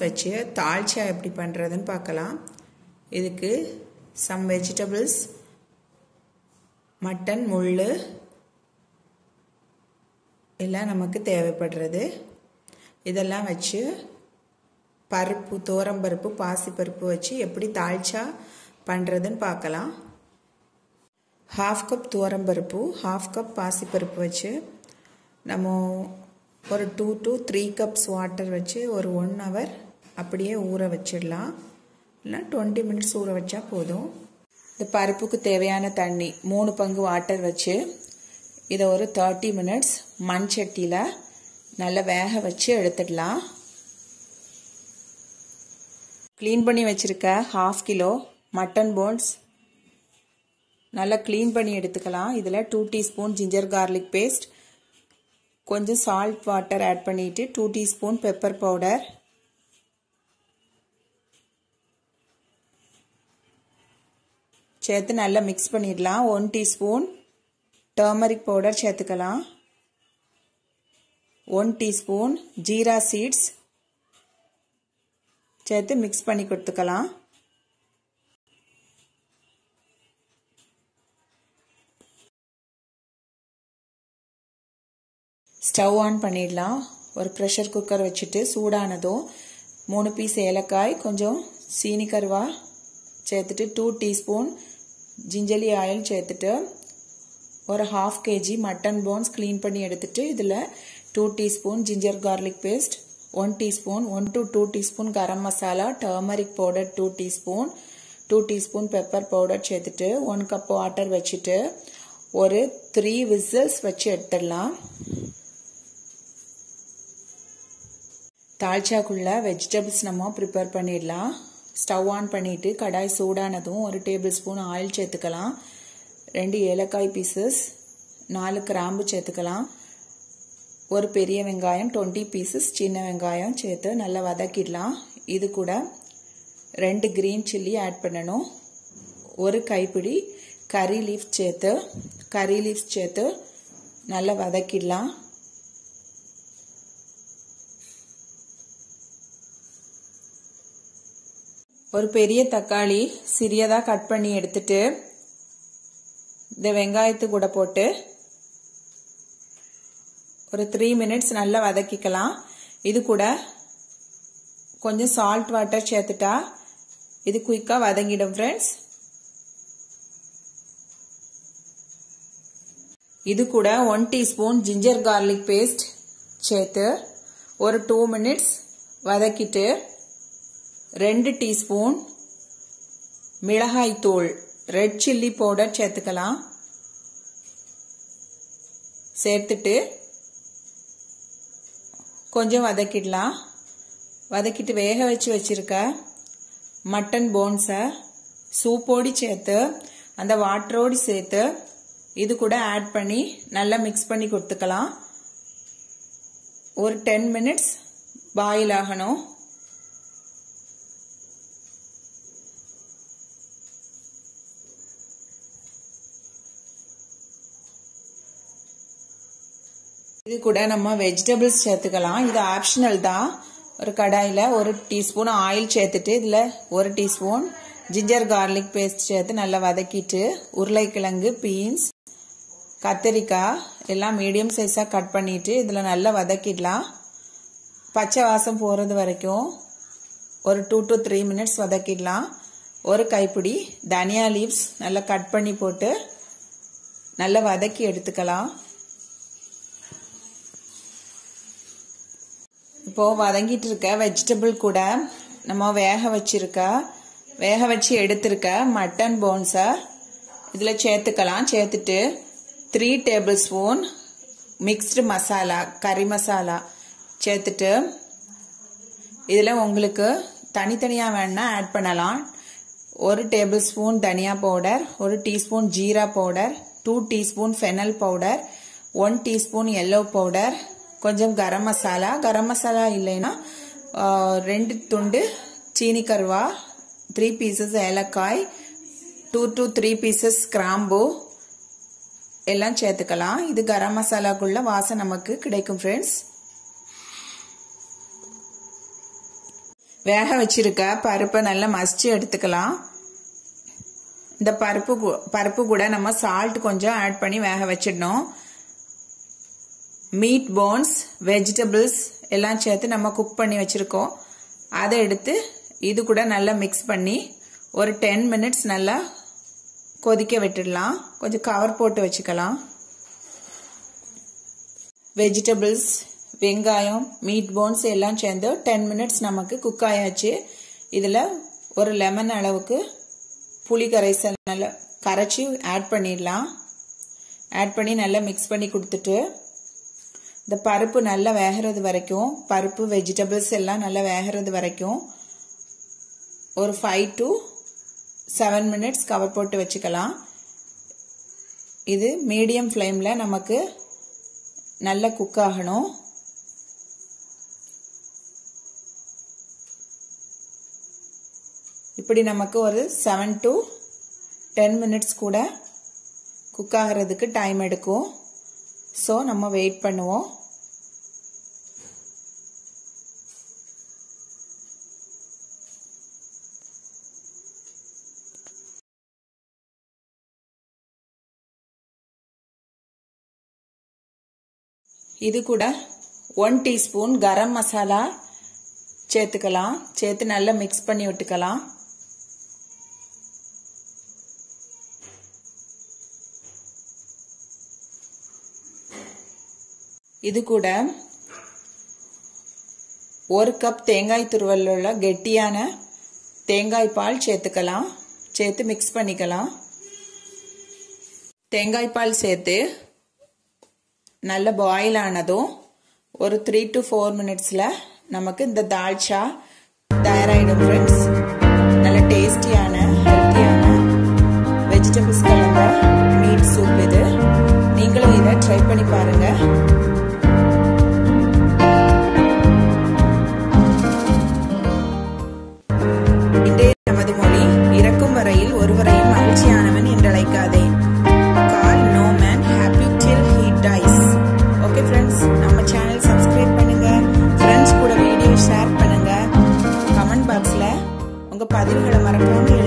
வச்சு தாழ்ச்சா எப்படி பண்ணுறதுன்னு பார்க்கலாம் இதுக்கு சம் வெஜிடபிள்ஸ் மட்டன் முள் எல்லாம் நமக்கு தேவைப்படுறது இதெல்லாம் வச்சு பருப்பு தோரம்பருப்பு பாசிப்பருப்பு வச்சு எப்படி தாழ்ச்சா பண்ணுறதுன்னு பார்க்கலாம் ஹாஃப் கப் துவரம்பருப்பு ஹாஃப் கப் பாசிப்பருப்பு வச்சு நம்ம ஒரு two to three cups water வச்சு ஒரு ஒன் ஹவர் அப்படியே ஊற வச்சிடலாம் இல்லை டுவெண்ட்டி மினிட்ஸ் ஊற வச்சா போதும் இந்த பருப்புக்கு தேவையான தண்ணி மூணு பங்கு வாட்டர் வச்சு இதை ஒரு தேர்ட்டி மினிட்ஸ் மண் சட்டியில் நல்லா வேக வச்சு எடுத்துடலாம் க்ளீன் பண்ணி வச்சுருக்க ஹாஃப் கிலோ மட்டன் போன்ஸ் நல்லா க்ளீன் பண்ணி எடுத்துக்கலாம் இதில் two teaspoon ginger garlic paste கொஞ்சம் சால்ட் வாட்டர் ஆட் பண்ணிவிட்டு டூ டீஸ்பூன் பெப்பர் பவுடர் சேர்த்து நல்லா மிக்ஸ் பண்ணிடலாம் ஒன் டீஸ்பூன் டர்மரிக் பவுடர் சேர்த்துக்கலாம் ஒன் டீஸ்பூன் ஜீரா சீட்ஸ் சேர்த்து மிக்ஸ் பண்ணி கொடுத்துக்கலாம் ஸ்டவ் ஆன் பண்ணிடலாம் ஒரு ப்ரெஷர் குக்கர் வச்சுட்டு சூடானதும் மூணு பீஸ் ஏலக்காய் கொஞ்சம் சீனி கருவா சேர்த்துட்டு டூ டீஸ்பூன் ஜிஞ்சலி ஆயில் சேர்த்துட்டு ஒரு half KG mutton bones clean பண்ணி எடுத்துட்டு இதில் two teaspoon ginger garlic paste one teaspoon one to two teaspoon garam masala turmeric powder two teaspoon two teaspoon pepper powder சேர்த்துட்டு ஒன் கப் வாட்டர் வச்சுட்டு ஒரு three whistles வச்சு எடுத்துடலாம் தாழ்ச்சாக்குள்ள வெஜிடபிள்ஸ் நம்ம ப்ரிப்பேர் பண்ணிடலாம் ஸ்டவ் ஆன் பண்ணிவிட்டு கடாய் சூடானதும் ஒரு டேபிள் ஸ்பூன் ஆயில் சேர்த்துக்கலாம் ரெண்டு ஏலக்காய் பீசஸ் நாலு கிராம்பு சேர்த்துக்கலாம் ஒரு பெரிய வெங்காயம் டுவெண்ட்டி பீசஸ் சின்ன வெங்காயம் சேர்த்து நல்லா வதக்கிடலாம் இது கூட ரெண்டு க்ரீன் சில்லி ஆட் பண்ணணும் ஒரு கைப்பிடி கறி லீஃப் சேர்த்து கறி லீஃப் சேர்த்து நல்லா வதக்கிடலாம் ஒரு பெரிய தக்காளி சிறியதாக கட் பண்ணி எடுத்துட்டு இந்த வெங்காயத்து கூட போட்டு ஒரு த்ரீ மினிட்ஸ் நல்லா வதக்கிக்கலாம் இது கூட கொஞ்சம் சால்ட் வாட்டர் சேர்த்துட்டா இது குயிக்காக வதங்கிடும் ஃப்ரெண்ட்ஸ் இது கூட one teaspoon ginger garlic paste சேர்த்து ஒரு டூ மினிட்ஸ் வதக்கிட்டு ரெண்டு டீஸ்பூன் மிளகாய் தூள் ரெட் சில்லி பவுடர் சேர்த்துக்கலாம் சேர்த்துட்டு கொஞ்சம் வதக்கிடலாம் வதக்கிட்டு வேக வச்சு வச்சிருக்க மட்டன் போன்ஸை சூப்போடி சேர்த்து அந்த வாட்டரோடு சேர்த்து இது கூட ஆட் பண்ணி நல்லா மிக்ஸ் பண்ணி கொடுத்துக்கலாம் ஒரு டென் மினிட்ஸ் பாயில் ஆகணும் இது கூட நம்ம வெஜிடபிள்ஸ் சேர்த்துக்கலாம் இது ஆப்ஷனல் தான் ஒரு கடாயில் ஒரு டீஸ்பூன் ஆயில் சேர்த்துட்டு இதில் ஒரு டீஸ்பூன் ஜிஞ்சர் கார்லிக் பேஸ்ட் சேர்த்து நல்லா வதக்கிட்டு உருளைக்கிழங்கு பீன்ஸ் கத்திரிக்காய் எல்லாம் மீடியம் சைஸாக கட் பண்ணிட்டு இதில் நல்லா வதக்கிடலாம் பச்சை வாசம் போகிறது வரைக்கும் ஒரு டூ டு த்ரீ மினிட்ஸ் வதக்கிடலாம் ஒரு கைப்பிடி தனியா லீவ்ஸ் நல்லா கட் பண்ணி போட்டு நல்லா வதக்கி எடுத்துக்கலாம் இப்போது வதங்கிட்டு இருக்க வெஜிடபிள் கூட நம்ம வேக வச்சிருக்க வேக வச்சு எடுத்திருக்க மட்டன் போன்ஸை இதில் சேர்த்துக்கலாம் சேர்த்துட்டு three tablespoon mixed masala curry masala சேர்த்துட்டு இதில் உங்களுக்கு தனித்தனியாக வேணால் ஆட் பண்ணலாம் ஒரு டேபிள் ஸ்பூன் தனியா பவுடர் ஒரு teaspoon jeera powder two teaspoon fennel powder one teaspoon yellow powder கொஞ்சம் கரம் மசாலா கரம் மசாலா இல்லைன்னா ரெண்டு துண்டு சீனி கருவா த்ரீ பீசஸ் ஏலக்காய் டூ டு த்ரீ பீசஸ் கிராம்பு எல்லாம் சேர்த்துக்கலாம் இது கரம் மசாலாக்குள்ள வாசம் நமக்கு கிடைக்கும் ஃப்ரெண்ட்ஸ் வேக வச்சிருக்க பருப்பை நல்லா மசிச்சு எடுத்துக்கலாம் இந்த பருப்பு பருப்பு கூட நம்ம சால்ட் கொஞ்சம் ஆட் பண்ணி வேக வச்சிடணும் மீட் போன்ஸ் வெஜிடபிள்ஸ் எல்லாம் சேர்த்து நம்ம குக் பண்ணி வச்சுருக்கோம் அதை எடுத்து இது கூட நல்லா மிக்ஸ் பண்ணி ஒரு டென் மினிட்ஸ் நல்லா கொதிக்க விட்டுடலாம் கொஞ்சம் கவர் போட்டு வச்சுக்கலாம் வெஜிடபிள்ஸ் வெங்காயம் மீட் போன்ஸ் எல்லாம் சேர்ந்து டென் மினிட்ஸ் நமக்கு குக் ஆயாச்சு இதில் ஒரு லெமன் அளவுக்கு புளி கரைசல் நல்லா கரைச்சி ஆட் பண்ணிடலாம் ஆட் பண்ணி நல்லா மிக்ஸ் பண்ணி கொடுத்துட்டு இந்த பருப்பு நல்லா வேகிறது வரைக்கும் பருப்பு வெஜிடபிள்ஸ் எல்லாம் நல்லா வேகிறது வரைக்கும் ஒரு five to seven minutes cover போட்டு வச்சுக்கலாம் இது மீடியம் ஃப்ளேமில் நமக்கு நல்லா குக் ஆகணும் இப்படி நமக்கு ஒரு செவன் டு டென் மினிட்ஸ் கூட குக் ஆகிறதுக்கு டைம் எடுக்கும் ஸோ நம்ம வெயிட் பண்ணுவோம் இது கூட ஒன் டீஸ்பூன் கரம் மசாலா சேர்த்துக்கலாம் சேர்த்து நல்லா மிக்ஸ் பண்ணி விட்டுக்கலாம் இது கூட ஒரு கப் தேங்காய் துருவல் உள்ள கெட்டியான தேங்காய் பால் சேர்த்துக்கலாம் சேர்த்து மிக்ஸ் பண்ணிக்கலாம் தேங்காய் பால் சேர்த்து நல்ல பாயில் ஆனதும் ஒரு த்ரீ டு ஃபோர் மினிட்ஸில் நமக்கு இந்த தால்ச்சா தயாராகிடும் ஃப்ரெண்ட்ஸ் நல்ல டேஸ்டியான ஹெல்த்தியான வெஜிடபிள்ஸ் கலந்த மீட் சூப் இது நீங்களும் இதை ட்ரை பண்ணி பாருங்கள் இன்றைய நமது மொழி இறக்கும் வரையில் ஒருவரையும் மகிழ்ச்சியானவன் என்றழைக்காதே call no man happy till he dies okay friends நம்ம சேனல் சப்ஸ்கிரைப் பண்ணுங்க ஃப்ரெண்ட்ஸ் கூட வீடியோ ஷேர் பண்ணுங்க கமெண்ட் பாக்ஸில் உங்கள் பதிவுகளை மறக்காம